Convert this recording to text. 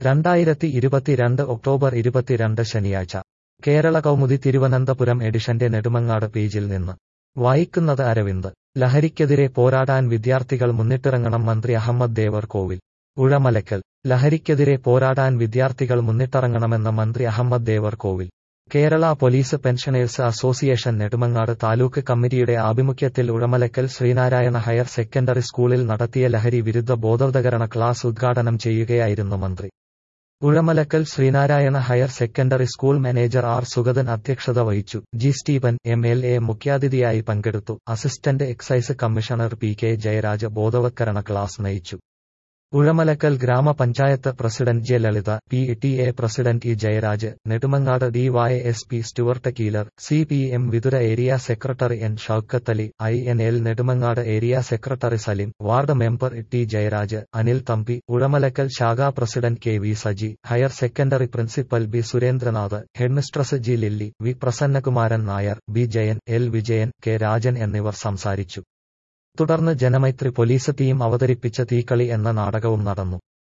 രണ്ടായിരത്തി ഇരുപത്തിരണ്ട് ഒക്ടോബർ ഇരുപത്തിരണ്ട് ശനിയാഴ്ച കേരള കൗമുദി തിരുവനന്തപുരം എഡിഷന്റെ നെടുമങ്ങാട് പേജിൽ നിന്ന് വായിക്കുന്നത് അരവിന്ദ് ലഹരിക്കെതിരെ പോരാടാൻ വിദ്യാർത്ഥികൾ മുന്നിട്ടിറങ്ങണം മന്ത്രി അഹമ്മദ് ദേവർ കോവിൽ ഉഴമലക്കൽ ലഹരിക്കെതിരെ പോരാടാൻ വിദ്യാർത്ഥികൾ മുന്നിട്ടിറങ്ങണമെന്ന് മന്ത്രി Ahammad Devarkovil Kerala police pensioners association Nedumangad taluk കമ്മിറ്റിയുടെ ആഭിമുഖ്യത്തിൽ ഉഴമലക്കൽ ശ്രീനാരായണ ഹയർ സെക്കൻഡറി സ്കൂളിൽ നടത്തിയ ലഹരി വിരുദ്ധ ബോധവൽക്കരണ ക്ലാസ് ഉദ്ഘാടനം ചെയ്യുകയായിരുന്നു മന്ത്രി Uzhamalakkal Sreenarayana higher secondary school manager R Sugathan അധ്യക്ഷത വഹിച്ചു G Stephen M L A മുഖ്യാതിഥിയായി പങ്കെടുത്തു assistant excise commissioner P K Jayaraj ബോധവൽക്കരണ ക്ലാസ് നയിച്ചു ഉഴമലക്കൽ ഗ്രാമപഞ്ചായത്ത് president J Lalitha P T A president E Jayaraj Nedumangad D Y S P Stuart Keeler C P M Vithura area secretary N Shoukathali I N L Nedumangad area secretary Salim ward member T Jayaraj Anil Thampi Uzhamalakkal ശാഖാ president K V Saji higher secondary principal B Surendranath headmistress G Lilly V Prasannakumaran Nair B Jayan L Vijayan K Rajan എന്നിവർ സംസാരിച്ചു തുടർന്ന് Janamaithri police team അവതരിപ്പിച്ച തീക്കളി എന്ന നാടകവും നടന്നു